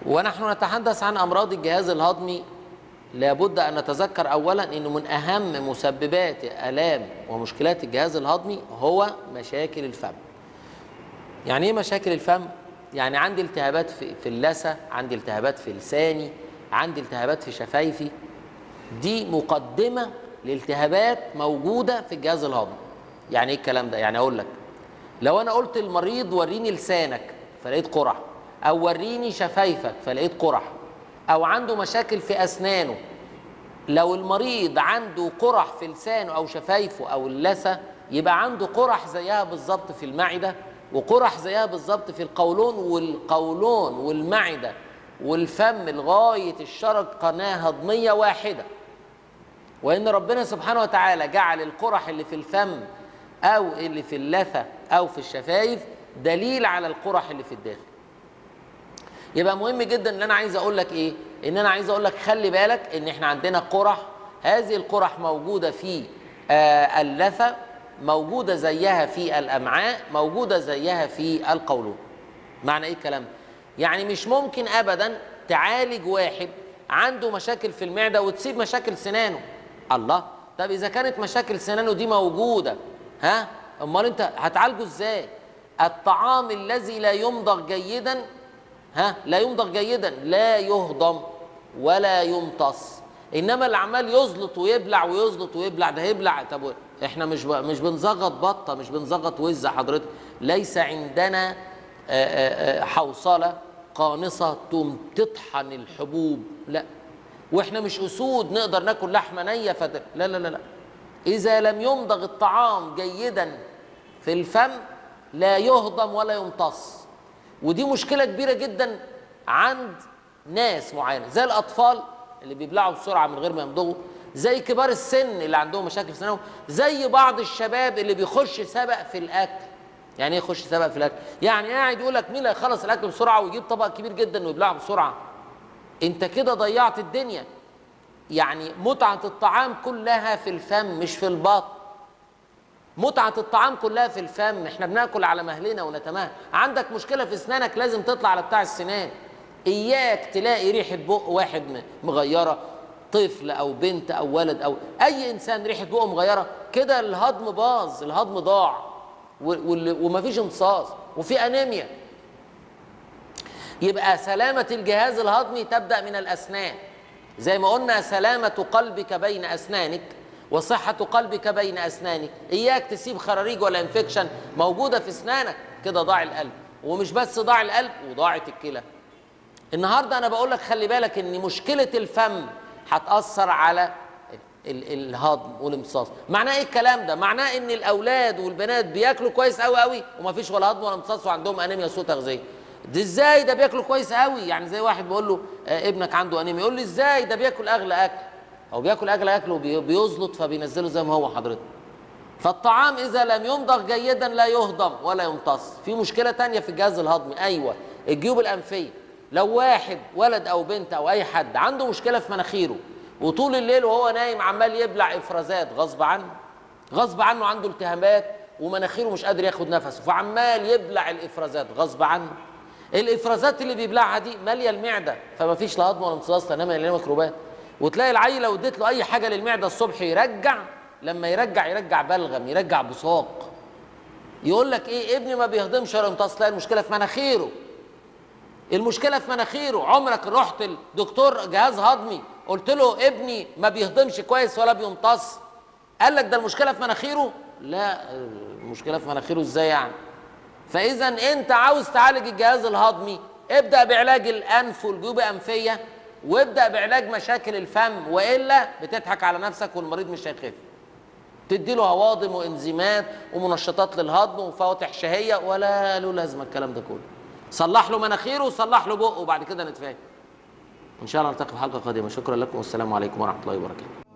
ونحن نتحدث عن امراض الجهاز الهضمي لابد ان نتذكر اولا انه من اهم مسببات الام ومشكلات الجهاز الهضمي هو مشاكل الفم يعني ايه مشاكل الفم يعني عندي التهابات في, في اللثه عندي التهابات في لساني عندي التهابات في شفايفي دي مقدمه لالتهابات موجوده في الجهاز الهضمي يعني ايه الكلام ده يعني اقول لك لو انا قلت للمريض وريني لسانك فلقيت قرح او وريني شفايفك فلقيت قرح او عنده مشاكل في اسنانه لو المريض عنده قرح في لسانه او شفايفه او اللثه يبقى عنده قرح زيها بالظبط في المعده وقرح زيها بالظبط في القولون والقولون والمعده والفم لغايه الشرج قناه هضميه واحده وان ربنا سبحانه وتعالى جعل القرح اللي في الفم او اللي في اللثه او في الشفايف دليل على القرح اللي في الداخل يبقى مهم جدا ان انا عايز اقول لك ايه ان انا عايز اقول لك خلي بالك ان احنا عندنا قرح هذه القرح موجوده في آه اللثه موجوده زيها في الامعاء موجوده زيها في القولون معنى ايه الكلام يعني مش ممكن ابدا تعالج واحد عنده مشاكل في المعده وتسيب مشاكل سنانه الله طب اذا كانت مشاكل سنانه دي موجوده ها امال انت هتعالجه ازاي الطعام الذي لا يمضغ جيدا ها لا يمضغ جيدا لا يهضم ولا يمتص انما اللي عمال يزلط ويبلع ويزلط ويبلع ده هيبلع طب احنا مش ب... مش بنزغط بطه مش بنزغط وز حضرتك ليس عندنا حوصله قانصه تطحن الحبوب لا واحنا مش اسود نقدر ناكل لحمه نيه فت... لا لا لا لا اذا لم يمضغ الطعام جيدا في الفم لا يهضم ولا يمتص ودي مشكله كبيره جدا عند ناس معينه زي الاطفال اللي بيبلعوا بسرعه من غير ما يمضغوا زي كبار السن اللي عندهم مشاكل في سنانهم زي بعض الشباب اللي بيخش سبق في الاكل يعني ايه يخش سبق في الاكل يعني قاعد يقول لك مين اللي هيخلص الاكل بسرعه ويجيب طبق كبير جدا ويبلعه بسرعه انت كده ضيعت الدنيا يعني متعه الطعام كلها في الفم مش في البطن متعة الطعام كلها في الفم احنا بناكل على مهلنا ونتمهل عندك مشكلة في اسنانك لازم تطلع على بتاع السنان اياك تلاقي ريحة بق واحد مغيرة طفل او بنت او ولد او اي انسان ريحة بقه مغيرة كده الهضم باظ الهضم ضاع ومفيش امتصاص وفي انيميا يبقى سلامة الجهاز الهضمي تبدأ من الاسنان زي ما قلنا سلامة قلبك بين اسنانك وصحة قلبك بين أسنانك إياك تسيب خراريج ولا انفكشن موجودة في أسنانك كده ضاع القلب ومش بس ضاع القلب وضاعت الكلى النهاردة أنا بقول لك خلي بالك إن مشكلة الفم هتأثر على الهضم والامتصاص معناه ايه الكلام ده معناه ان الاولاد والبنات بياكلوا كويس قوي قوي ومفيش ولا هضم ولا امتصاص وعندهم انيميا سوء تغذيه دي ازاي ده بياكلوا كويس قوي يعني زي واحد بقول له آه ابنك عنده انيميا يقول لي ازاي ده بياكل اغلى اكل او بياكل اغلى اكل وبيزلط فبينزله زي ما هو حضرتك فالطعام اذا لم يمضغ جيدا لا يهضم ولا يمتص في مشكله تانية في الجهاز الهضمي ايوه الجيوب الانفيه لو واحد ولد او بنت او اي حد عنده مشكله في مناخيره وطول الليل وهو نايم عمال يبلع افرازات غصب عنه غصب عنه عنده التهابات ومناخيره مش قادر ياخد نفسه فعمال يبلع الافرازات غصب عنه الافرازات اللي بيبلعها دي ماليه المعده فما فيش لا هضم ولا امتصاص لانها مليانه ميكروبات وتلاقي العيل لو اديت له اي حاجه للمعده الصبح يرجع لما يرجع يرجع بلغم يرجع بصاق يقول لك ايه ابني ما بيهضمش ولا يمتص لا المشكله في مناخيره المشكله في مناخيره عمرك رحت لدكتور جهاز هضمي قلت له ابني ما بيهضمش كويس ولا بيمتص قال لك ده المشكله في مناخيره لا المشكله في مناخيره ازاي يعني فاذا انت عاوز تعالج الجهاز الهضمي ابدا بعلاج الانف والجيوب الانفيه وابدا بعلاج مشاكل الفم والا بتضحك على نفسك والمريض مش هيخف تدي له هواضم وانزيمات ومنشطات للهضم وفواتح شهيه ولا له لازمه الكلام ده كله صلح له مناخيره وصلح له بقه وبعد كده نتفاهم ان شاء الله نلتقي في حلقه قادمه شكرا لكم والسلام عليكم ورحمه الله وبركاته